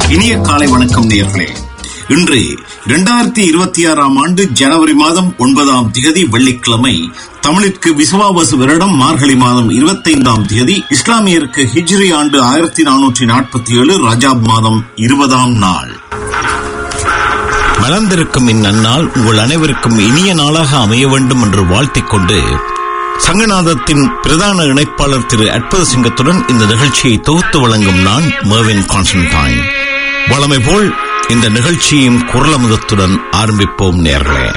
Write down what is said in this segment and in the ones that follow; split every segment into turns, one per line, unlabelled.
இனிய காலை வணக்கம் நேயர்களே இன்று இரண்டாயிரத்தி இருபத்தி ஆறாம் ஆண்டு ஜனவரி மாதம் ஒன்பதாம் திகதி வெள்ளிக்கிழமை தமிழிற்கு விசுவாவசு வருடம் மார்கழி மாதம் இருபத்தைந்தாம் தேதி இஸ்லாமியருக்கு ஹிஜ்ரி ஆண்டு ஆயிரத்தி நானூற்றி நாற்பத்தி ஏழு ரஜாப் மாதம் இருபதாம் நாள் மலர்ந்திருக்கும் இந்நன்னாள் உங்கள் அனைவருக்கும் இனிய நாளாக அமைய வேண்டும் என்று வாழ்த்திக் கொண்டு சங்கநாதத்தின் பிரதான இணைப்பாளர் திரு அற்புத சிங்கத்துடன் இந்த நிகழ்ச்சியை தொகுத்து வழங்கும் நான் மேவின் கான்ஸ்டன்டைன் வளமை போல் இந்த நிகழ்ச்சியின் குரலமுதத்துடன் ஆரம்பிப்போம் நேர்களே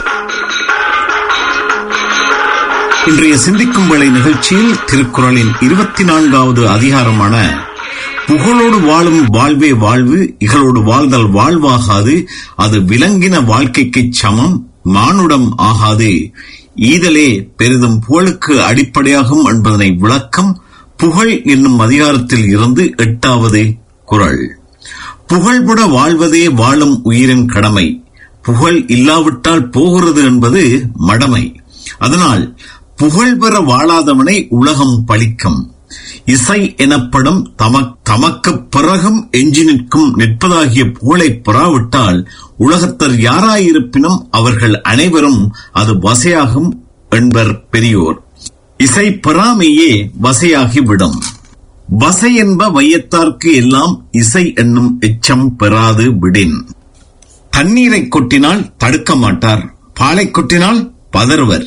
இன்றைய சிந்திக்கும் வேளை நிகழ்ச்சியில் திருக்குறளின் இருபத்தி நான்காவது அதிகாரமான புகழோடு வாழும் வாழ்வே வாழ்வு இகழோடு வாழ்தல் வாழ்வாகாது அது விலங்கின வாழ்க்கைக்கு சமம் மானுடம் ஆகாது ஈதலே பெரிதும் புகழுக்கு அடிப்படையாகும் என்பதனை விளக்கம் புகழ் என்னும் அதிகாரத்தில் இருந்து எட்டாவது குறள் புகழ்பட வாழ்வதே வாழும் உயிரின் கடமை புகழ் இல்லாவிட்டால் போகிறது என்பது மடமை அதனால் புகழ் பெற வாழாதவனை உலகம் பழிக்கும் இசை எனப்படும் தமக் தமக்குப் பிறகும் எஞ்சி நிற்கும் நிற்பதாகிய புகழை பெறாவிட்டால் உலகத்தர் யாராயிருப்பினும் அவர்கள் அனைவரும் அது வசையாகும் என்பர் பெரியோர் இசை பெறாமையே வசையாகிவிடும் வசை என்ப வையத்தார்க்கு எல்லாம் இசை என்னும் எச்சம் பெறாது விடின் தண்ணீரை கொட்டினால் தடுக்க மாட்டார் பாலை கொட்டினால் பதறுவர்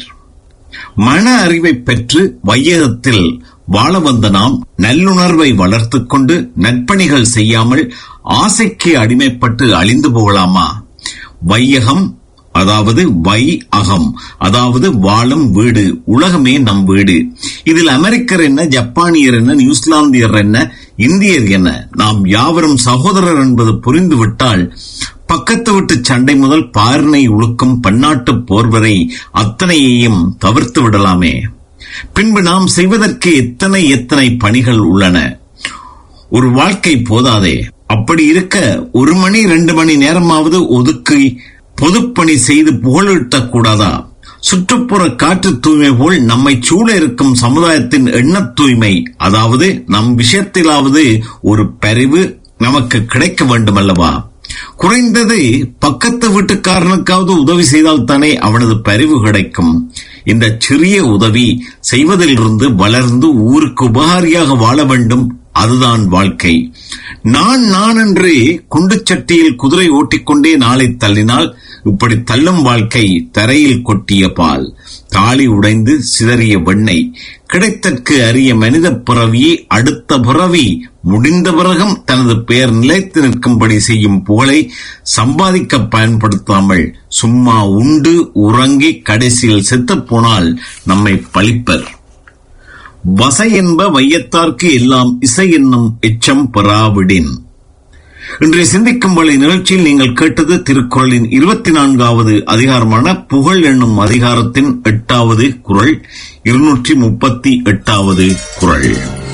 மன அறிவை பெற்று வையகத்தில் வாழ வந்த நாம் நல்லுணர்வை வளர்த்துக் கொண்டு நற்பணிகள் செய்யாமல் ஆசைக்கு அடிமைப்பட்டு அழிந்து போகலாமா வையகம் அதாவது வை அகம் அதாவது வாழும் வீடு உலகமே நம் வீடு இதில் அமெரிக்கர் என்ன ஜப்பானியர் என்ன நியூசிலாந்தியர் என்ன இந்தியர் என்ன நாம் யாவரும் சகோதரர் என்பது புரிந்துவிட்டால் பக்கத்து விட்டு சண்டை முதல் பார்னை உழுக்கும் பன்னாட்டு போர் வரை அத்தனையையும் தவிர்த்து விடலாமே பின்பு நாம் செய்வதற்கு எத்தனை எத்தனை பணிகள் உள்ளன ஒரு வாழ்க்கை போதாதே அப்படி இருக்க ஒரு மணி ரெண்டு மணி நேரமாவது ஒதுக்கி பொதுப்பணி செய்து புகழீட்டக் கூடாதா சுற்றுப்புற காற்று தூய்மை போல் நம்மை சூழ இருக்கும் சமுதாயத்தின் எண்ணத் தூய்மை அதாவது நம் விஷயத்திலாவது ஒரு பரிவு நமக்கு கிடைக்க வேண்டும் அல்லவா குறைந்தது பக்கத்து வீட்டுக்காரனுக்காவது உதவி செய்தால் தானே அவனது பரிவு கிடைக்கும் இந்த சிறிய உதவி செய்வதிலிருந்து வளர்ந்து ஊருக்கு உபகாரியாக வாழ வேண்டும் அதுதான் வாழ்க்கை நான் நான் என்று குண்டுச்சட்டியில் குதிரை ஓட்டிக்கொண்டே நாளை தள்ளினால் இப்படி தள்ளும் வாழ்க்கை தரையில் கொட்டிய பால் தாலி உடைந்து சிதறிய வெண்ணெய் கிடைத்தற்கு அரிய மனித பிறவியை அடுத்த பிறவி முடிந்த பிறகும் தனது பெயர் நிலைத்து நிற்கும்படி செய்யும் புகழை சம்பாதிக்க பயன்படுத்தாமல் சும்மா உண்டு உறங்கி கடைசியில் செத்துப் போனால் நம்மை பழிப்பர் வசை என்ப வையத்தார்க்கு எல்லாம் இசை என்னும் எச்சம் பெறாவிடின் இன்றைய சிந்திக்கும் வழி நிகழ்ச்சியில் நீங்கள் கேட்டது திருக்குறளின் இருபத்தி நான்காவது அதிகாரமான புகழ் என்னும் அதிகாரத்தின் எட்டாவது குரல் இருநூற்றி முப்பத்தி எட்டாவது குரல்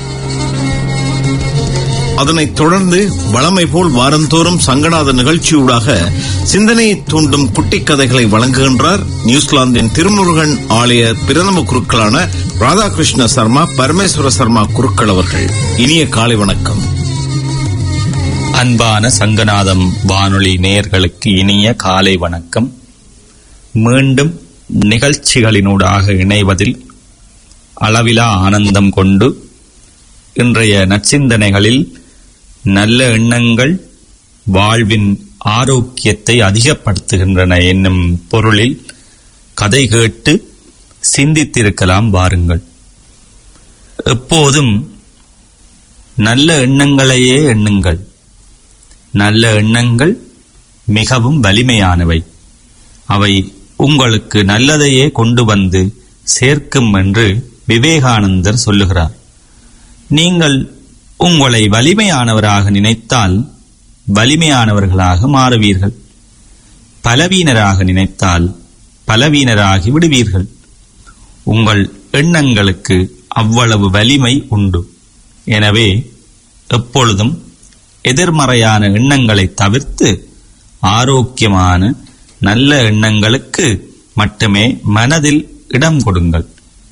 அதனைத் தொடர்ந்து வளமை போல் வாரந்தோறும் சங்கநாத நிகழ்ச்சியூடாக சிந்தனையை தூண்டும் குட்டிக் கதைகளை வழங்குகின்றார் நியூசிலாந்தின் திருமுருகன் ஆலய பிரதம குருக்களான ராதாகிருஷ்ண சர்மா பரமேஸ்வர சர்மா குருக்கள் அவர்கள் இனிய காலை வணக்கம்
அன்பான சங்கநாதம் வானொலி நேயர்களுக்கு இனிய காலை வணக்கம் மீண்டும் நிகழ்ச்சிகளினூடாக இணைவதில் அளவிலா ஆனந்தம் கொண்டு இன்றைய நற்சிந்தனைகளில் நல்ல எண்ணங்கள் வாழ்வின் ஆரோக்கியத்தை அதிகப்படுத்துகின்றன என்னும் பொருளில் கதை கேட்டு சிந்தித்திருக்கலாம் வாருங்கள் எப்போதும் நல்ல எண்ணங்களையே எண்ணுங்கள் நல்ல எண்ணங்கள் மிகவும் வலிமையானவை அவை உங்களுக்கு நல்லதையே கொண்டு வந்து சேர்க்கும் என்று விவேகானந்தர் சொல்லுகிறார் நீங்கள் உங்களை வலிமையானவராக நினைத்தால் வலிமையானவர்களாக மாறுவீர்கள் பலவீனராக நினைத்தால் பலவீனராகி விடுவீர்கள் உங்கள் எண்ணங்களுக்கு அவ்வளவு வலிமை உண்டு எனவே எப்பொழுதும் எதிர்மறையான எண்ணங்களை தவிர்த்து ஆரோக்கியமான நல்ல எண்ணங்களுக்கு மட்டுமே மனதில் இடம் கொடுங்கள்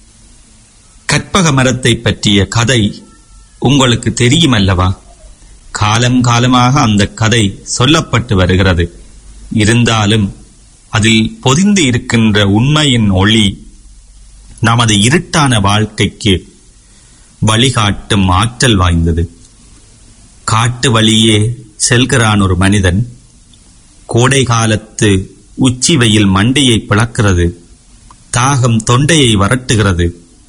கற்பக மரத்தை பற்றிய கதை உங்களுக்கு தெரியுமல்லவா காலம் காலமாக அந்த கதை சொல்லப்பட்டு வருகிறது இருந்தாலும் அதில் பொதிந்து இருக்கின்ற உண்மையின் ஒளி நமது இருட்டான வாழ்க்கைக்கு வழிகாட்டும் ஆற்றல் வாய்ந்தது காட்டு வழியே செல்கிறான் ஒரு மனிதன் கோடை காலத்து உச்சி வெயில் மண்டையை பிளக்கிறது தாகம் தொண்டையை வரட்டுகிறது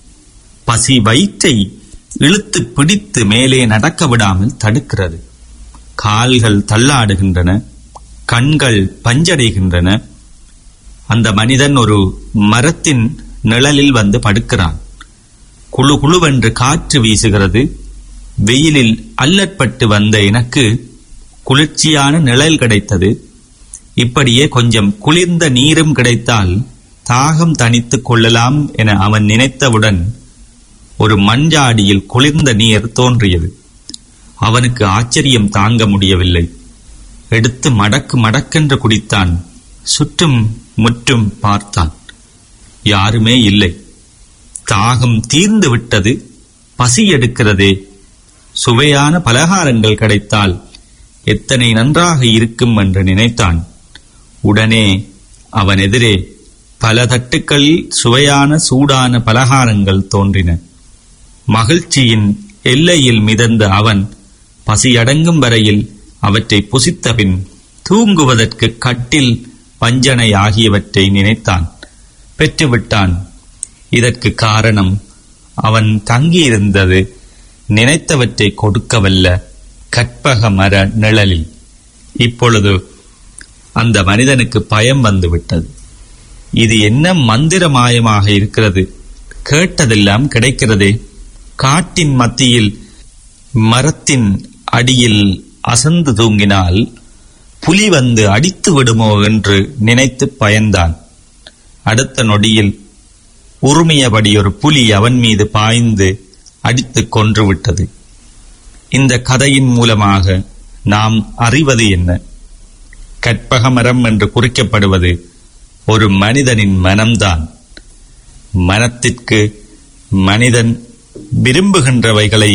பசி வயிற்றை இழுத்து பிடித்து மேலே நடக்க விடாமல் தடுக்கிறது கால்கள் தள்ளாடுகின்றன கண்கள் பஞ்சடைகின்றன அந்த மனிதன் ஒரு மரத்தின் நிழலில் வந்து படுக்கிறான் குழு குழுவென்று காற்று வீசுகிறது வெயிலில் அல்லற்பட்டு வந்த எனக்கு குளிர்ச்சியான நிழல் கிடைத்தது இப்படியே கொஞ்சம் குளிர்ந்த நீரும் கிடைத்தால் தாகம் தணித்துக் கொள்ளலாம் என அவன் நினைத்தவுடன் ஒரு மஞ்சாடியில் குளிர்ந்த நீர் தோன்றியது அவனுக்கு ஆச்சரியம் தாங்க முடியவில்லை எடுத்து மடக்கு மடக்கென்று குடித்தான் சுற்றும் முற்றும் பார்த்தான் யாருமே இல்லை தாகம் தீர்ந்து விட்டது பசி எடுக்கிறதே சுவையான பலகாரங்கள் கிடைத்தால் எத்தனை நன்றாக இருக்கும் என்று நினைத்தான் உடனே அவன் எதிரே பல தட்டுக்களில் சுவையான சூடான பலகாரங்கள் தோன்றின மகிழ்ச்சியின் எல்லையில் மிதந்த அவன் பசியடங்கும் வரையில் அவற்றை புசித்தபின் தூங்குவதற்கு கட்டில் வஞ்சனை ஆகியவற்றை நினைத்தான் பெற்றுவிட்டான் இதற்கு காரணம் அவன் தங்கியிருந்தது நினைத்தவற்றை கொடுக்கவல்ல கற்பக மர நிழலில் இப்பொழுது அந்த மனிதனுக்கு பயம் வந்துவிட்டது இது என்ன மந்திர மாயமாக இருக்கிறது கேட்டதெல்லாம் கிடைக்கிறதே காட்டின் மத்தியில் மரத்தின் அடியில் அசந்து தூங்கினால் புலி வந்து அடித்து விடுமோ என்று நினைத்து பயந்தான் அடுத்த நொடியில் உருமியபடி ஒரு புலி அவன் மீது பாய்ந்து அடித்து கொன்று விட்டது இந்த கதையின் மூலமாக நாம் அறிவது என்ன கற்பகமரம் என்று குறிக்கப்படுவது ஒரு மனிதனின் மனம்தான் மனத்திற்கு மனிதன் விரும்புகின்றவைகளை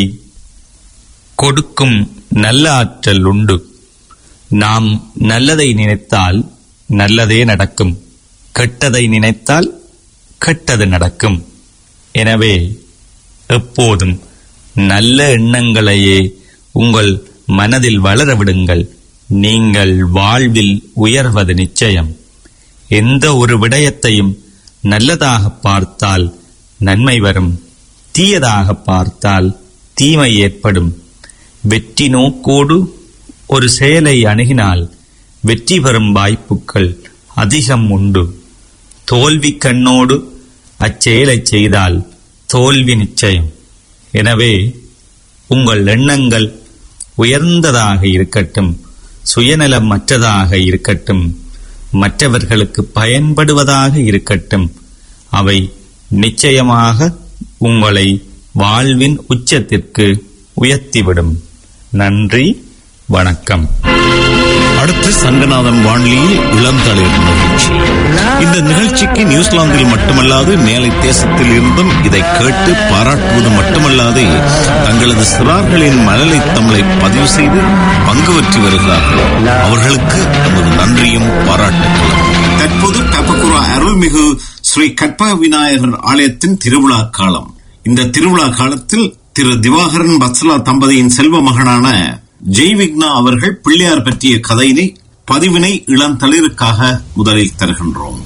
கொடுக்கும் நல்ல ஆற்றல் உண்டு நாம் நல்லதை நினைத்தால் நல்லதே நடக்கும் கெட்டதை நினைத்தால் கெட்டது நடக்கும் எனவே எப்போதும் நல்ல எண்ணங்களையே உங்கள் மனதில் வளர விடுங்கள் நீங்கள் வாழ்வில் உயர்வது நிச்சயம் எந்த ஒரு விடயத்தையும் நல்லதாக பார்த்தால் நன்மை வரும் தீயதாக பார்த்தால் தீமை ஏற்படும் வெற்றி நோக்கோடு ஒரு செயலை அணுகினால் வெற்றி பெறும் வாய்ப்புகள் அதிகம் உண்டு தோல்வி கண்ணோடு அச்செயலை செய்தால் தோல்வி நிச்சயம் எனவே உங்கள் எண்ணங்கள் உயர்ந்ததாக இருக்கட்டும் சுயநலம் மற்றதாக இருக்கட்டும் மற்றவர்களுக்கு பயன்படுவதாக இருக்கட்டும் அவை நிச்சயமாக உங்களை வாழ்வின் உச்சத்திற்கு உயர்த்திவிடும் நன்றி வணக்கம்
அடுத்து சங்கநாதன் வானொலியில் இளந்தளிர் நிகழ்ச்சி இந்த நிகழ்ச்சிக்கு நியூசிலாந்தில் மட்டுமல்லாது மேலை தேசத்தில் இருந்தும் இதை கேட்டு பாராட்டுவது மட்டுமல்லாது தங்களது சிறார்களின் மழலை தமிழை பதிவு செய்து பங்கு பெற்றி வருகிறார்கள் அவர்களுக்கு நமது நன்றியும் பாராட்டுகளும் தற்போது கப்பகுரா அருள்மிகு ஸ்ரீ கற்பக விநாயகர் ஆலயத்தின் திருவிழா காலம் இந்த திருவிழா காலத்தில் திரு திவாகரன் பத்சலா தம்பதியின் செல்வ மகனான ஜெய் விக்னா அவர்கள் பிள்ளையார் பற்றிய கதையினை பதிவினை இளந்தளிருக்காக முதலில் தருகின்றோம்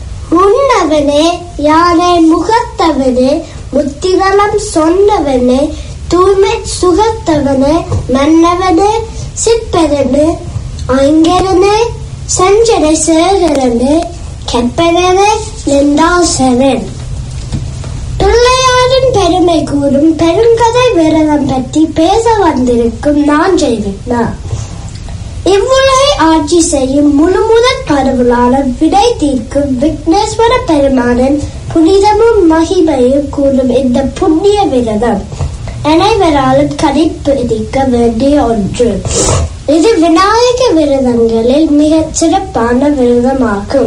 முன்னவனே யானை முகத்தவனே முத்திதளம் சொன்னவனே தூய்மை சுகத்தவனே மன்னவனே சிற்பரனே ஐங்கரனே சஞ்சர சேகரனே கற்பனே நின்றாசனன் பிள்ளையாரின் பெருமை கூறும் பெருங்கதை விரதம் பற்றி பேச வந்திருக்கும் நான் ஜெய்விக்னா இவ்வுலகை ஆட்சி செய்யும் முழு முதற் கடவுளான விடை தீர்க்கும் விக்னேஸ்வர பெருமானின் புனிதமும் மகிமையும் கூறும் இந்த புண்ணிய விரதம் அனைவராலும் கடைப்பிடிக்க வேண்டிய ஒன்று இது விநாயக விரதங்களில் மிகச் சிறப்பான விரதமாகும்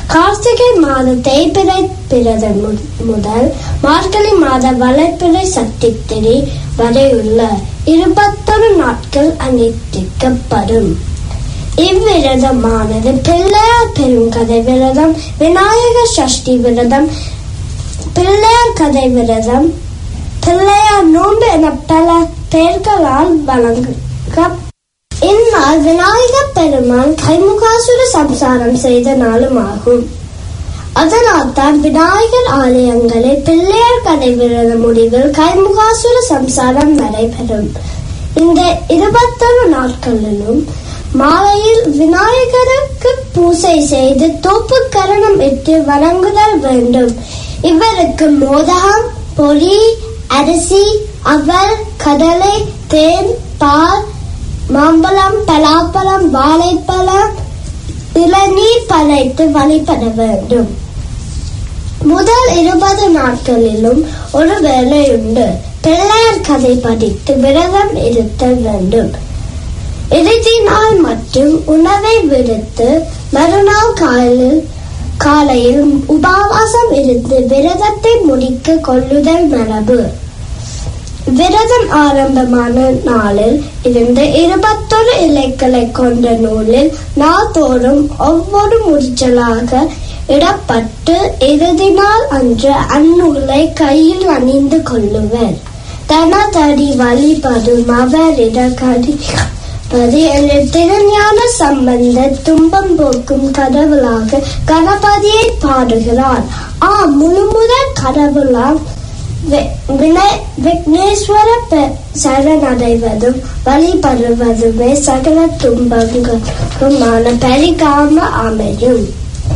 கார்த்திகை மாத தேய்பிறை பிறத மு- முதல் மார்கழி மாத வளர்ப்பிறை சட்டித்திரி வரை உள்ள இருபத்தொரு நாட்கள் அனுஷ்டிக்கப்படும் இவ்விரதமானது பிள்ளையார் பெருங்கதை விரதம் விநாயகர் சஷ்டி விரதம் பிள்ளையார் கதை விரதம் பிள்ளையார் நோன்பு என பல பெயர்களால் வழங்க இந்நாள் விநாயகர் பெருமான் கைமுகாசுர சம்சாரம் செய்த நாளும் ஆகும் அதனால் தான் விநாயகர் ஆலயங்களில் பிள்ளையார் கதை விரத முடிவில் கைமுகாசுர சம்சாரம் நடைபெறும் இந்த இருபத்தொரு நாட்களிலும் மாலையில் விநாயகருக்கு பூசை செய்து தோப்பு கரணம் இட்டு வணங்குதல் வேண்டும் இவருக்கு மோதகம் பொரி அரிசி அவல் கடலை தேன் பால் மாம்பழம் பலாப்பழம் வாழைப்பழம் இளநீர் படைத்து வழிபட வேண்டும் முதல் இருபது நாட்களிலும் ஒரு வேலை உண்டு பிள்ளையார் கதை படித்து விரதம் இருத்தல் வேண்டும் இறுதி நாள் மட்டும் உணவை விடுத்து மறுநாள் காலையில் காலையில் உபவாசம் இருந்து விரதத்தை முடிக்க கொள்ளுதல் மரபு விரதம் ஆரம்பமான நாளில் இருந்து இருபத்தொரு இலைகளை கொண்ட நூலில் நாள்தோறும் ஒவ்வொரு முடிச்சலாக இடப்பட்டு இறுதி நாள் அன்று அந்நூலை கையில் அணிந்து கொள்ளுவர் தனதடி வழிபடும் அவரிட கடி பதி என்ற திருஞான சம்பந்த துன்பம் போக்கும் கடவுளாக கணபதியை பாடுகிறார் ஆ முழுமுதற் கடவுளாம் வி- வினை- விக்னேஸ்வர பெ- சரணடைவதும் வழிபடுவதுமே சகல துன்பங்களுக்குமான பரிகாம அமையும்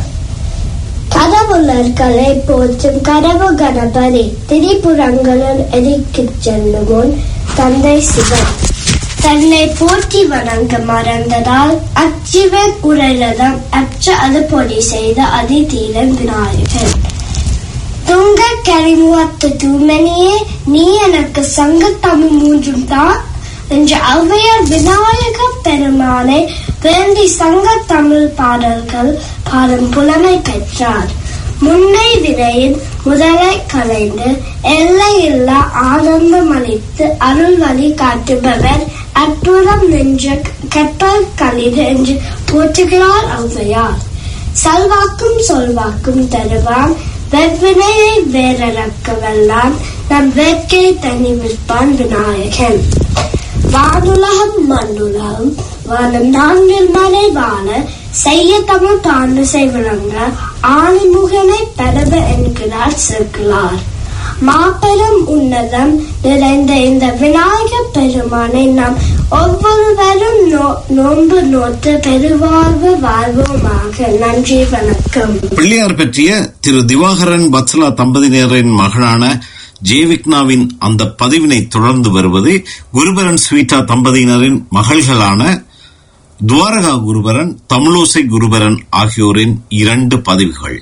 கடவுளர்களை போற்றும் கடவுள் கணபதி திரிபுரங்களுள் எதிர்க்குச் செல்லும் முன் தந்தை சிவன் தன்னை போற்றி வணங்க மறந்ததால் அச்சிவன் உரைரதம் அற்ற அது பொடி செய்த அதிதீரன் விநாயகன் துங்க கரிமுகத்து தூமணியே நீ எனக்கு சங்க தமிழ் மூன்றும் தான் என்று ஔவையார் விநாயக பெருமானை வேண்டி சங்க தமிழ் பாடல்கள் பாடும் புலமை பெற்றார் முன்னை விரையில் முதலை கலைந்து எல்லையில்லா ஆனந்தம் அளித்து அருள் வழி காட்டுபவர் அற்புதம் நின்ற கற்பல் களிர் என்று போற்றுகிறார் ஔவையார் சல்வாக்கும் சொல்வாக்கும் தருவான் வெவ்வினையை வேறறக்க வல்லான் நம் வேட்கை தனி விற்பான் விநாயகன் வானுலகம் மண்ணுலகம் வானம் நான்கில் மலை வாழ செய்ய தமிழ் தாண்டிசை விளங்க ஆணிமுகனை பெறவ என்கிறார் சிற்களார் மாபெரும் உன்னதம் நிறைந்த இந்த விநாயகர் பெருமானை நாம் ஒவ்வொருவரும் நோ- நோன்பு நோத்து பெருவாழ்வு வாழ்வோமாக நன்றி வணக்கம்
பிள்ளையார் பற்றிய திரு திவாகரன் வத்சலா தம்பதியினரின் மகனான ஜெயவிக்னாவின் அந்த பதிவினை தொடர்ந்து வருவது குருபரன் ஸ்வீட்டா தம்பதியினரின் மகள்களான துவாரகா குருபரன் தமிழோசை குருபரன் ஆகியோரின் இரண்டு பதிவுகள்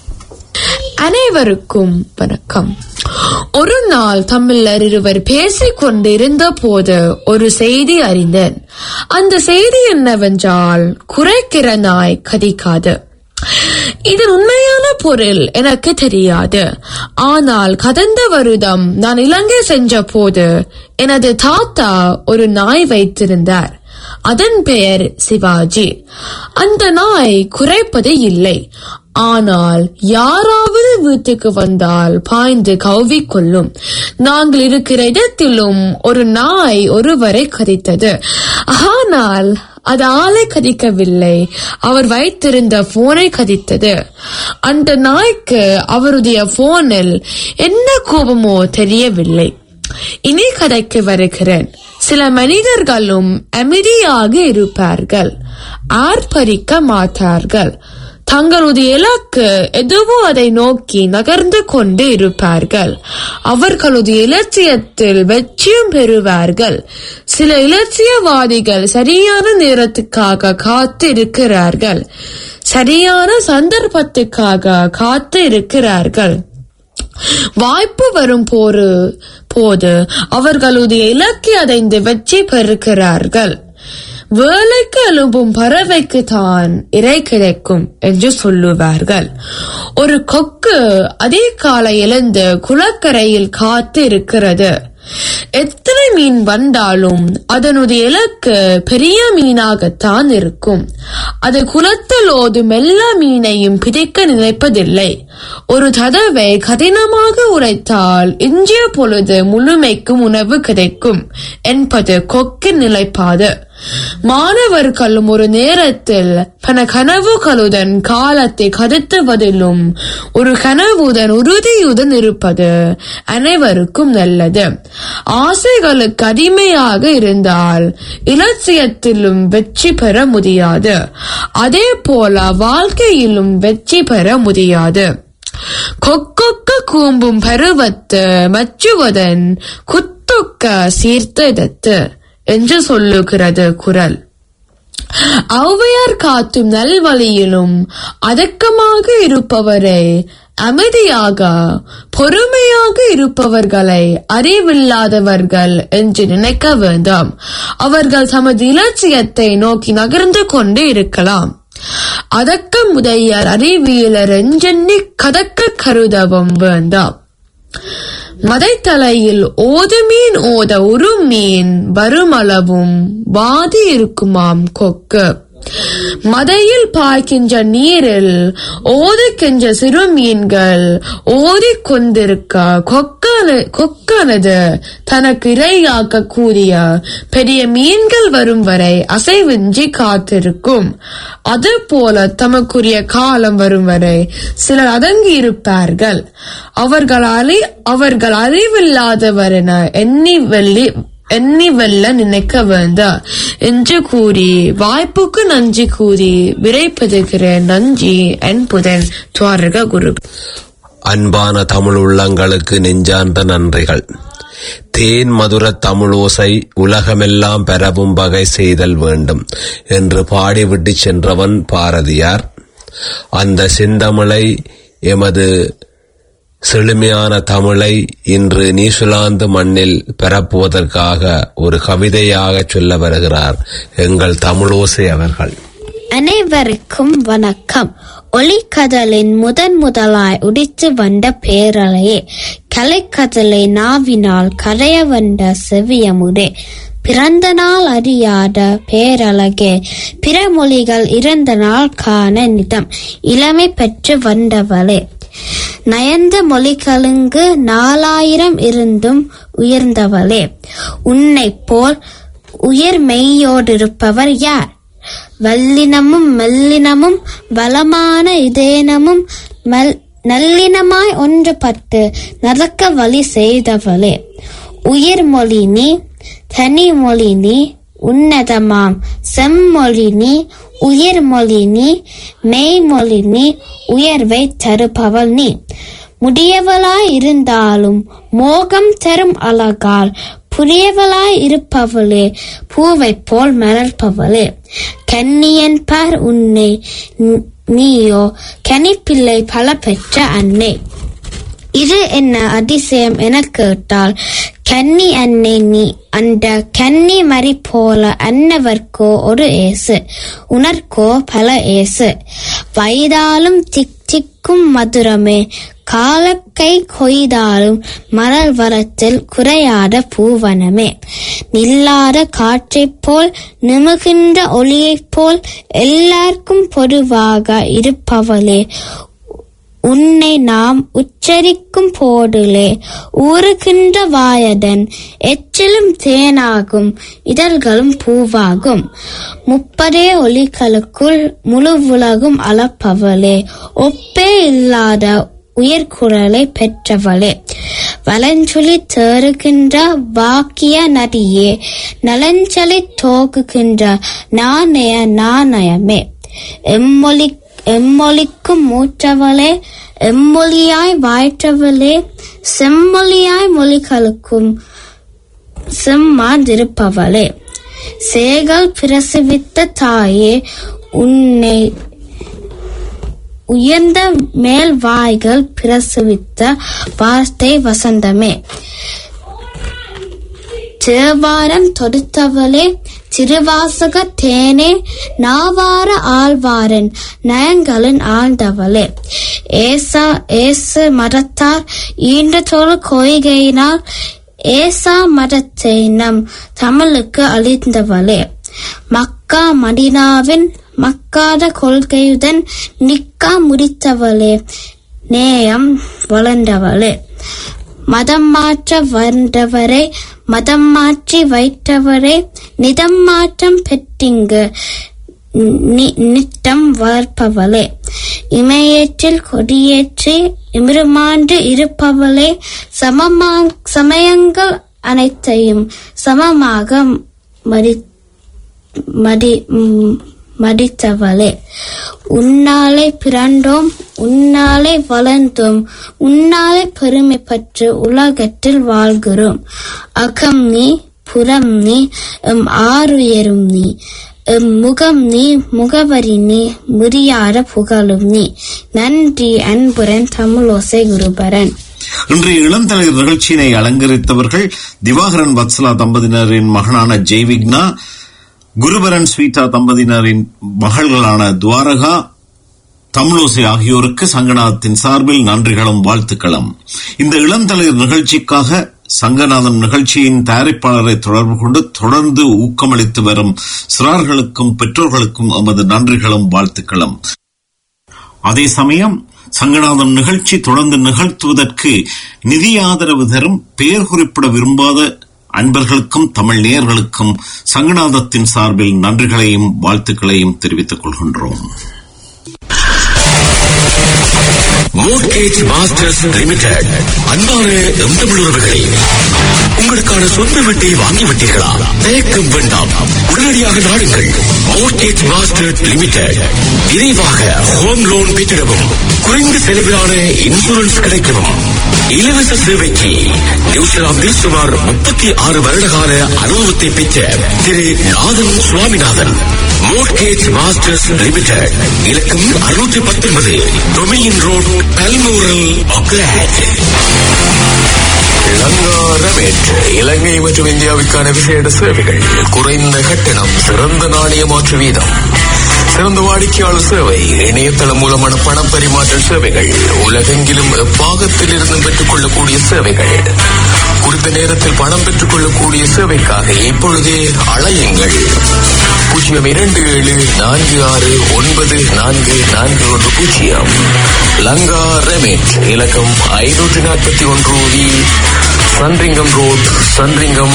அனைவருக்கும் வணக்கம் ஒரு நாள் தமிழர் இருவர் பேசிக் கொண்டிருந்த போது ஒரு செய்தி அறிந்தேன் அந்த செய்தி என்னவென்றால் குறைக்கிற நாய் கதிக்காது இதன் உண்மையான பொருள் எனக்கு தெரியாது ஆனால் கடந்த வருடம் நான் இலங்கை சென்ற போது எனது தாத்தா ஒரு நாய் வைத்திருந்தார் அதன் பெயர் சிவாஜி அந்த நாய் குறைப்பது இல்லை ஆனால் யாராவது வீட்டுக்கு வந்தால் பாய்ந்து கவ்விக்கொள்ளும் நாங்கள் இருக்கிற இடத்திலும் ஒரு நாய் ஒருவரை கடித்தது ஆனால் அது ஆளை கதிக்கவில்லை அவர் வைத்திருந்த போனை கதித்தது அந்த நாய்க்கு அவருடைய போனில் என்ன கோபமோ தெரியவில்லை இனி கதைக்கு வருகிறேன் சில மனிதர்களும் அமைதியாக இருப்பார்கள் ஆர்ப்பரிக்க மாட்டார்கள் தங்களுடைய இலக்கு எதுவோ அதை நோக்கி நகர்ந்து கொண்டு இருப்பார்கள் அவர்களுடைய இலட்சியத்தில் வெற்றியும் பெறுவார்கள் சில இலட்சியவாதிகள் சரியான நேரத்துக்காக காத்து இருக்கிறார்கள் சரியான சந்தர்ப்பத்துக்காக காத்து இருக்கிறார்கள் வாய்ப்பு வரும் போரு போது அவர்களுடைய இலக்கை அடைந்து வெற்றி பெறுகிறார்கள் வேலைக்கு எழும்பும் பறவைக்கு தான் இறை கிடைக்கும் என்று சொல்லுவார்கள் ஒரு கொக்கு அதே காலை எழுந்து குளக்கரையில் காத்து இருக்கிறது எத்தனை மீன் வந்தாலும் அதனுடைய இலக்கு பெரிய மீனாகத்தான் இருக்கும் அது குளத்தில் ஓதும் எல்லா மீனையும் பிடிக்க நினைப்பதில்லை ஒரு தடவை கடினமாக உரைத்தால் இன்றைய பொழுது முழுமைக்கும் உணவு கிடைக்கும் என்பது கொக்கின் நிலைப்பாடு மாணவர்களும் ஒரு நேரத்தில் பல கனவுகளுடன் காலத்தை கடத்துவதிலும் ஒரு கனவுடன் உறுதியுடன் இருப்பது அனைவருக்கும் நல்லது ஆசைகளுக்கு அடிமையாக இருந்தால் இலட்சியத்திலும் வெற்றி பெற முடியாது அதே போல வாழ்க்கையிலும் வெற்றி பெற முடியாது கொக்கொக்க கூம்பும் பருவத்து மச்சுவதன் குத்தொக்க சீர்த்தெடுத்து என்று சொல்லுகிறது குரல் ஔவையார் காட்டும் நல்வழியிலும் அடக்கமாக இருப்பவரை அமைதியாக பொறுமையாக இருப்பவர்களை அறிவில்லாதவர்கள் என்று நினைக்க வேண்டாம் அவர்கள் தமது இலட்சியத்தை நோக்கி நகர்ந்து கொண்டு இருக்கலாம் அதக்கம் உடையர் அறிவியலர் என்றெண்ணி கதக்க கருதவும் வேண்டாம் மதைத்தலையில் ஓது மீன் ஓத ஒரு மீன் வருமளவும் வாதி இருக்குமாம் கொக்கு மதையில் பாய்க்கின்ற நீரில் ஓதுக்கின்ற சிறு மீன்கள் ஓதிக் கொண்டிருக்க கொக்கான கொக்கானது தனக்கு இரையாக்க கூடிய பெரிய மீன்கள் வரும் வரை அசைவின்றி காத்திருக்கும் அது போல தமக்குரிய காலம் வரும் வரை சிலர் அடங்கி இருப்பார்கள் அவர்கள் அறி அவர்கள் அறிவில்லாதவர் என எண்ணி வெள்ளி எண்ணி வெல்ல நினைக்க வேண்டாம் என்று கூறி வாய்ப்புக்கு நன்றி கூறி விரைப்பதுகிறேன் நன்றி என்புதன் துவாரக குரு
அன்பான தமிழ் உள்ளங்களுக்கு நெஞ்சார்ந்த நன்றிகள் தேன் மதுர தமிழோசை உலகமெல்லாம் பெறவும் வகை செய்தல் வேண்டும் என்று பாடிவிட்டு சென்றவன் பாரதியார் அந்த செந்தமிழை எமது செழுமையான தமிழை இன்று நியூசிலாந்து மண்ணில் பரப்புவதற்காக ஒரு கவிதையாக சொல்ல வருகிறார் எங்கள் தமிழோசை அவர்கள்
அனைவருக்கும் வணக்கம் ஒளிக்கதலின் முதன் முதலாய் உடித்து வந்த பேரலையே கலைக்கதலை நாவினால் கரைய வந்த செவியமுடே பிறந்த நாள் அறியாத பேரழகே பிற மொழிகள் இறந்த நாள் காண நிதம் இளமை பெற்று வந்தவளே நயந்த மொழிகளுங்கு நாலாயிரம் இருந்தும் உயர்ந்தவளே உன்னைப் போல் உயர் மெய்யோடிருப்பவர் யார் வல்லினமும் மெல்லினமும் வளமான இதேனமும் மல் நல்லினமாய் ஒன்றுபட்டு நடக்க வழி செய்தவளே உயிர் மொழி நீ தனி மொழி நீ உன்னதமாம் செம்மொழி நீ உயிர் மொழி நீ மெய்மொழி நீ உயர்வை தருபவள் நீ முடியவளாய் இருந்தாலும் மோகம் தரும் அழகால் புரியவளாய் இருப்பவளே பூவைப் போல் மலர்ப்பவளே கன்னியன் பார் உன்னை ந- நீயோ கனிப்பிள்ளை பல பெற்ற அன்னை இது என்ன அதிசயம் என கேட்டால் கன்னி அன்னை நீ அந்த கன்னி மறி போல அன்னவர்க்கோ ஒரு ஏசு உனர்க்கோ பல ஏசு வயதாலும் திக் திக்கும் மதுரமே காலக்கை கொய்தாலும் மலர் வரத்தில் குறையாத பூவனமே நில்லாத காற்றைப் போல் நிமிகின்ற ஒளியைப் போல் எல்லாருக்கும் பொதுவாக இருப்பவளே உன்னை நாம் உச்சரிக்கும் போதிலே ஊறுகின்ற வாயதன் எச்சிலும் தேனாகும் இதழ்களும் பூவாகும் முப்பதே ஒளிகளுக்குள் முழு உலகும் அளப்பவளே ஒப்பே இல்லாத உயர்குரலை பெற்றவளே வலஞ்சொலி தேறுகின்ற வாக்கிய நதியே நலஞ்சொலி தோகுகின்ற நாணய நாணயமே எம்மொழி எம்மொழிக்கும் மூற்றவளே எம்மொழியாய் வாய்ற்றவளே செம்மொழியாய் மொழிகளுக்கும் செம்மாந்திருப்பவளே சேகல் பிரசவித்த தாயே உன்னை உயர்ந்த மேல் வாய்கள் பிரசவித்த வார்த்தை வசந்தமே தேவாரம் தொடுத்தவளே திருவாசக தேனே நாவார ஆழ்வாரன் நயங்களின் ஆழ்ந்தவளே ஏசா ஏசு மதத்தார் ஈன்ற தொழு கொய்கையினால் ஏசா மதத்தை நம் தமிழுக்கு அளித்தவளே மக்கா மடினாவின் மக்காத கொள்கையுடன் நிக்கா முடித்தவளே நேயம் வளர்ந்தவளே மதம் மாற்ற வந்தவரே மதம் மாற்றி வைத்தவரே நிதம் மாற்றம் பெற்றிங்கு நி- நித்தம் வளர்ப்பவளே இமையேற்றில் கொடியேற்றி இமிருமாண்டு இருப்பவளே சமமா சமயங்கள் அனைத்தையும் சமமாக மதி மடி ம், மடித்தவளே உன்னாலே பிறந்தோம் உன்னாலே வளர்ந்தோம் உன்னாலே பெருமை பற்று உலகத்தில் வாழ்கிறோம் அகம் நீ புறம் நீ எம் ஆறுயரும் நீ எம் முகம் நீ முகவரி நீ முறியாத புகழும் நீ நன்றி அன்புரன் தமிழோசை குருபரன்
இன்றைய இளந்தலைவர் நிகழ்ச்சியினை அலங்கரித்தவர்கள் திவாகரன் வத்சலா தம்பதியினரின் மகனான ஜெய்விக்னா குருபரன் ஸ்வீதா தம்பதியினரின் மகள்களான துவாரகா தமிழோசை ஆகியோருக்கு சங்கநாதத்தின் சார்பில் நன்றிகளும் வாழ்த்துக்களும் இந்த இளந்தலைவர் நிகழ்ச்சிக்காக சங்கநாதன் நிகழ்ச்சியின் தயாரிப்பாளரை தொடர்பு கொண்டு தொடர்ந்து ஊக்கமளித்து வரும் சிறார்களுக்கும் பெற்றோர்களுக்கும் எமது நன்றிகளும் வாழ்த்துக்களும் அதே சமயம் சங்கநாதன் நிகழ்ச்சி தொடர்ந்து நிகழ்த்துவதற்கு நிதி ஆதரவு தரும் பெயர் குறிப்பிட விரும்பாத அன்பர்களுக்கும் தமிழ் நேயர்களுக்கும் சங்கநாதத்தின் சார்பில் நன்றிகளையும் வாழ்த்துக்களையும் தெரிவித்துக் கொள்கின்றோம்
மோட்கேஜ் மாஸ்டர்ஸ் லிமிடெட் அன்பான எம் தமிழுறவுகளே உங்களுக்கான சொந்த வீட்டை வாங்கிவிட்டீர்களா தயக்கம் வேண்டாம் உடனடியாக நாடுங்கள் மோட்கேஜ் மாஸ்டர் லிமிடெட் விரைவாக ஹோம் லோன் பெற்றிடவும் குறைந்த செலவிலான இன்சூரன்ஸ் கிடைக்கவும் இலவச சேவைக்கு நியூசிலாந்தில் சுமார் முப்பத்தி ஆறு வருடகால அனுபவத்தை பெற்ற திரு Nathan Swaminathan mortgage masters limited இலக்கம் அறுநூற்றி பத்தொன்பது டொமியின் ரோட் பல்மூரல் ஒக்லாண்ட் இளங்காரமேற்று இலங்கை மற்றும் இந்தியாவுக்கான விசேட சேவைகள் குறைந்த கட்டணம் சிறந்த நாணய மாற்று வீதம் சிறந்த வாடிக்கையாளர் சேவை இணையதளம் மூலமான பண பரிமாற்ற சேவைகள் உலகெங்கிலும் எப்பாகத்தில் இருந்து பெற்றுக் கொள்ளக்கூடிய சேவைகள் குறித்த நேரத்தில் பணம் பெற்றுக் கொள்ளக்கூடிய சேவைக்காக இப்பொழுதே அழையுங்கள் பூஜ்ஜியம் இரண்டு ஏழு நான்கு ஆறு ஒன்பது நான்கு நான்கு ஒன்று பூஜ்ஜியம் லங்கா ரெமேட் இலக்கம் ஐநூற்றி நாற்பத்தி ஒன்று V Sandringham road Sandringham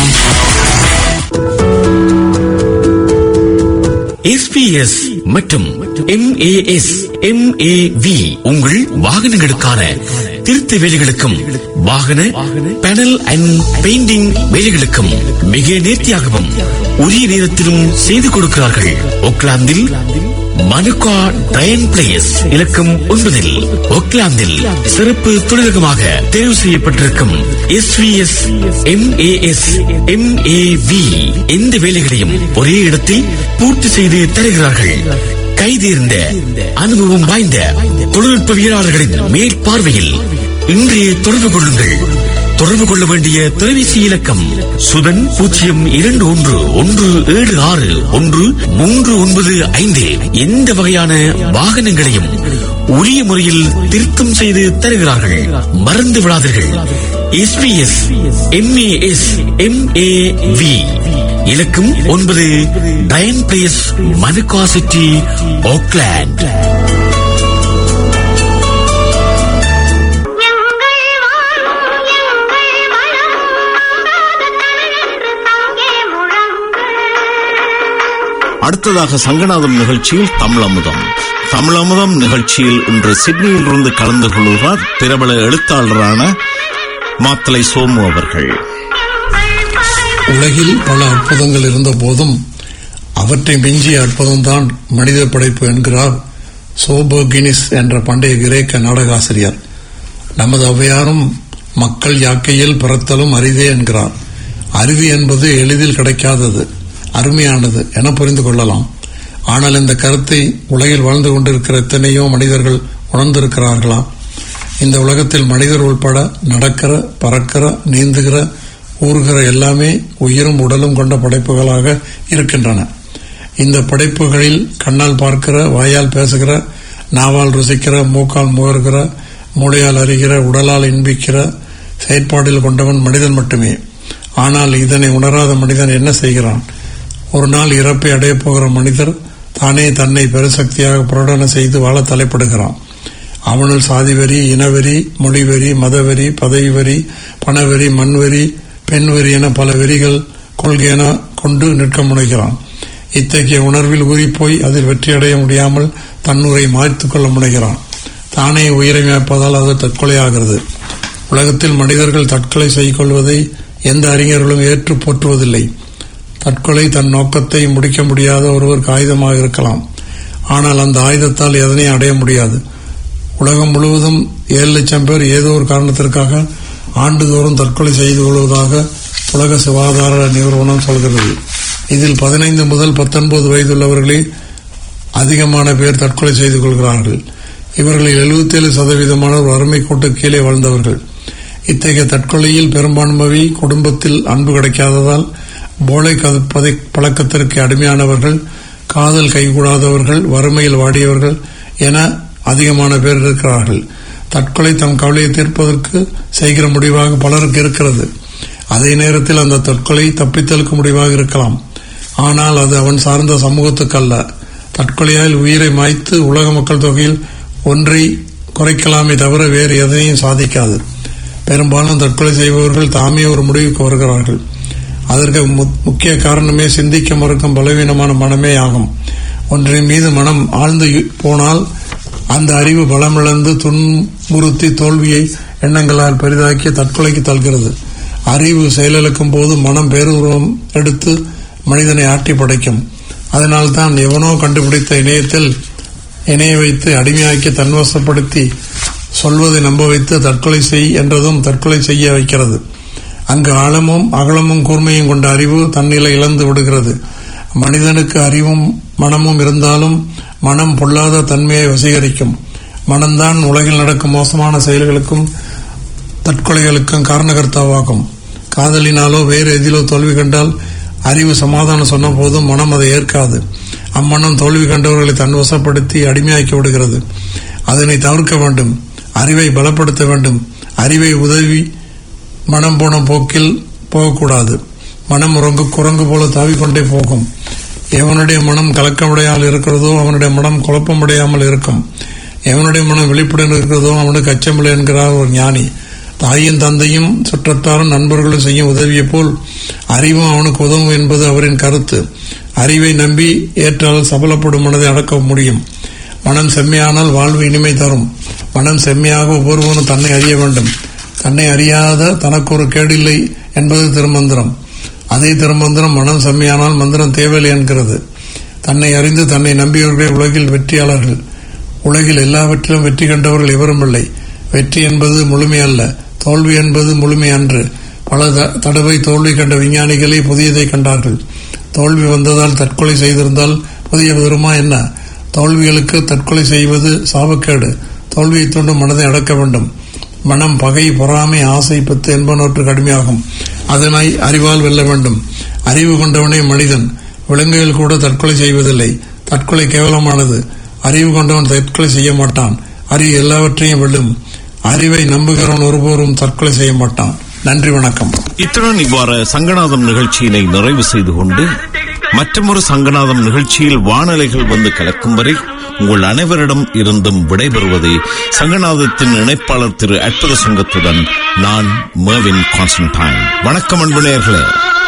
SPS மற்றும் எம்ஏஎஸ் எம்ஏவி உங்கள் வாகனங்களுக்கான திருத்த வேலைகளுக்கும் வாகன பேனல் அண்ட் பெயிண்டிங் வேலைகளுக்கும் மிக நேர்த்தியாகவும் உரிய நேரத்திலும் செய்து கொடுக்கிறார்கள் ஒக்லாந்தில் மனுகா டயன் பிளேஸ் இலக்கம் ஒன்பதில் ஒக்லாந்தில் சிறப்பு தொழிலகமாக தேர்வு செய்யப்பட்டிருக்கும் எஸ்விஎஸ் எம்ஏஎஸ் எம்ஏவி எந்த வேலைகளையும் ஒரே இடத்தில் பூர்த்தி செய்து தருகிறார்கள் கைதேர்ந்த அனுபவம் வாய்ந்த தொழில்நுட்பவியலாளர்களின் மேற்பார்வையில் இன்றைய தொடர்பு கொள்ளுங்கள் தொடர்பு கொள்ள வேண்டிய தொலைபேசி இலக்கம் சுதன் பூஜ்ஜியம் இரண்டு ஒன்று ஒன்று ஏழு ஆறு ஒன்று மூன்று ஒன்பது ஐந்து எந்த வகையான வாகனங்களையும் உரிய முறையில் திருத்தம் செய்து தருகிறார்கள் மறந்து விடாதீர்கள் எஸ்பிஎஸ் எம்ஏஎஸ் எம்ஏவி இலக்கம் ஒன்பது Diane Place Manukau City Auckland
அடுத்ததாக சங்கநாதம் நிகழ்ச்சியில் தமிழமுதம் தமிழமுதம் நிகழ்ச்சியில் இன்று சிட்னியில் இருந்து கலந்து கொள்கிறார் பிரபல எழுத்தாளரான மாத்தலை சோமு அவர்கள்
உலகில் பல அற்புதங்கள் இருந்த போதும் அவற்றை மிஞ்சிய அற்புதம்தான் மனித படைப்பு என்கிறார் சோபோகினிஸ் என்ற பண்டைய கிரேக்க நாடகாசிரியர் நமது ஔவையாரும் மக்கள் யாக்கையில் பிறத்தலும் அரிதே என்கிறார் அரிதி என்பது எளிதில் கிடைக்காதது அருமையானது என புரிந்து கொள்ளலாம் ஆனால் இந்த கருத்தை உலகில் வாழ்ந்து கொண்டிருக்கிற எத்தனையோ மனிதர்கள் உணர்ந்திருக்கிறார்களா இந்த உலகத்தில் மனிதர் உள்பட நடக்கிற பறக்கிற நீந்துகிற ஊறுகிற எல்லாமே உயிரும் உடலும் கொண்ட படைப்புகளாக இருக்கின்றன இந்த படைப்புகளில் கண்ணால் பார்க்கிற வாயால் பேசுகிற நாவால் ருசிக்கிற மூக்கால் முகர்கிற மூளையால் அறிகிற உடலால் இன்பிக்கிற செயற்பாடில் கொண்டவன் மனிதன் மட்டுமே ஆனால் இதனை உணராத மனிதன் என்ன செய்கிறான் ஒரு நாள் இறப்பை அடையப் போகிற மனிதர் தானே தன்னை பெருசக்தியாக பிரகடன செய்து வாழ தலைப்படுகிறான் அவனுள் சாதிவெறி இனவெறி மொழிவெறி மதவெறி பதவி வெறி பணவெறி மண்வெறி பெண்வெறி என பல வெறிகள் கொள்கையென கொண்டு நிற்க முனைகிறான் இத்தகைய உணர்வில் ஊறிப்போய் அதில் வெற்றியடைய முடியாமல் தன்னுரை மாய்த்துக் கொள்ள முனைகிறான் தானே உயிரை மேய்ப்பதால் அது தற்கொலையாகிறது உலகத்தில் மனிதர்கள் தற்கொலை செய்து கொள்வதை எந்த அறிஞர்களும் ஏற்று போற்றுவதில்லை தற்கொலை தன் நோக்கத்தை முடிக்க முடியாத ஒருவருக்கு ஆயுதமாக இருக்கலாம் ஆனால் அந்த ஆயுதத்தால் எதனை அடைய முடியாது உலகம் முழுவதும் ஏழு லட்சம் பேர் ஏதோ ஒரு காரணத்திற்காக ஆண்டுதோறும் தற்கொலை செய்து கொள்வதாக உலக சுகாதார நிறுவனம் சொல்கிறது இதில் பதினைந்து முதல் பத்தொன்பது வயதுள்ளவர்களே அதிகமான பேர் தற்கொலை செய்து கொள்கிறார்கள் இவர்களில் 77% சதவீதமானோர் வறுமை கோட்டு கீழே வாழ்ந்தவர்கள் இத்தகைய தற்கொலையில் பெரும்பான்மை குடும்பத்தில் அன்பு கிடைக்காததால் போலை கதப்பதை பழக்கத்திற்கு அடிமையானவர்கள் காதல் கைகூடாதவர்கள் வறுமையில் வாடியவர்கள் என அதிகமான பேர் இருக்கிறார்கள் தற்கொலை தம் கவலையை தீர்ப்பதற்கு செய்கிற முடிவாக பலருக்கு இருக்கிறது அதே நேரத்தில் அந்த தற்கொலை தப்பித்தலுக்கு முடிவாக இருக்கலாம் ஆனால் அது அவன் சார்ந்த சமூகத்துக்கு அல்ல தற்கொலையால் உயிரை மாய்த்து உலக மக்கள் தொகையில் ஒன்றை குறைக்கலாமே தவிர வேறு எதனையும் சாதிக்காது பெரும்பாலும் தற்கொலை செய்பவர்கள் தாமே ஒரு முடிவுக்கு வருகிறார்கள் அதற்கு மு- முக்கிய காரணமே சிந்திக்க மறுக்கும் பலவீனமான மனமே ஆகும் ஒன்றின் மீது மனம் ஆழ்ந்து இ- போனால் அந்த அறிவு பலமிழந்து துன்புறுத்தி தோல்வியை எண்ணங்களால் பெரிதாக்கி தற்கொலைக்கு தள்கிறது அறிவு செயலிழக்கும் போது மனம் பேருருவம் எடுத்து மனிதனை ஆட்டி படைக்கும் அதனால்தான் எவனோ கண்டுபிடித்த இணையத்தில் இணைய வைத்து அடிமையாக்கி தன்வசப்படுத்தி சொல்வதை நம்ப வைத்து தற்கொலை செய் என்றதும் தற்கொலை செய்ய வைக்கிறது அங்கு ஆழமும் அகலமும் கூர்மையும் கொண்ட அறிவு தன்னிலை இழந்து விடுகிறது மனிதனுக்கு அறிவும் மனமும் இருந்தாலும் மனம் பொல்லாத தன்மையை வசீகரிக்கும் மனம்தான் உலகில் நடக்கும் மோசமான செயல்களுக்கும் தற்கொலைகளுக்கும் காரணகர்த்தாவாகும் காதலினாலோ வேறு எதிலோ தோல்வி கண்டால் அறிவு சமாதானம் சொன்ன போதும் மனம் அதை ஏற்காது அம்மனம் தோல்வி கண்டவர்களை தன்வசப்படுத்தி அடிமையாக்கி விடுகிறது அதனை தவிர்க்க வேண்டும் அறிவை பலப்படுத்த வேண்டும் அறிவை உதவி மனம் போன போக்கில் போகக்கூடாது மனம் உறங்கு குரங்கு போல தாவிக்கொண்டே போகும் எவனுடைய மனம் கலக்கமுடையாமல் இருக்கிறதோ அவனுடைய மனம் குழப்பமுடையாமல் இருக்கும் எவனுடைய மனம் வெளிப்படன் இருக்கிறதோ அவனுக்கு அச்சமில்லை என்கிறார் ஒரு ஞானி தாயும் தந்தையும் சுற்றத்தாரும் நண்பர்களும் செய்யும் உதவியை போல் அறிவும் அவனுக்கு உதவும் என்பது அவரின் கருத்து அறிவை நம்பி ஏற்றால் சபலப்படும் மனதை அடக்க முடியும் மனம் செம்மையானால் வாழ்வு இனிமை தரும் மனம் செம்மையாக ஒவ்வொருவனும் தன்னை அறிய வேண்டும் தன்னை அறியாத தனக்கு ஒரு கேடில்லை என்பது திருமந்திரம் அதே திருமந்திரம் மனம் செம்மையானால் மந்திரம் தேவையில்லை என்கிறது தன்னை அறிந்து தன்னை நம்பியவர்களே உலகில் வெற்றியாளர்கள் உலகில் எல்லாவற்றிலும் வெற்றி கண்டவர்கள் எவரும் இல்லை வெற்றி என்பது முழுமை அல்ல தோல்வி என்பது முழுமை அன்று பல த- தடவை தோல்வி கண்ட விஞ்ஞானிகளே புதியதை கண்டார்கள் தோல்வி வந்ததால் தற்கொலை செய்திருந்தால் புதிய வருமா என்ன தோல்விகளுக்கு தற்கொலை செய்வது சாபக்கேடு தோல்வியை தூண்டும் மனதை அடக்க வேண்டும் மனம் பகை பொறாமை ஆசை பத்து என்பனவற்றுக்கு அடிமையாகும் அதனை அறிவால் வெல்ல வேண்டும் அறிவு கொண்டவனே மனிதன் விலங்குகள் கூட தற்கொலை செய்வதில்லை தற்கொலை கேவலமானது அறிவு கொண்டவன் தற்கொலை செய்ய மாட்டான் அறிவு எல்லாவற்றையும் வெல்லும் அறிவை நம்புகிறவன் ஒருபோதும் தற்கொலை செய்ய மாட்டான் நன்றி வணக்கம்
இத்துடன் இவ்வாறு சங்கநாதம் நிகழ்ச்சியினை நிறைவு செய்து கொண்டு மற்றொரு சங்கநாதம் நிகழ்ச்சியில் வானலைகள் வந்து கலக்கும் வரை உங்கள் அனைவரிடம் இருந்தும் விடைபெறுவது சங்கநாதத்தின் இணைப்பாளர் திரு அற்புத சங்கத்துடன் நான் மேவின் கான்ஸ்டன்டைன் வணக்கம் அன்பு நேயர்களே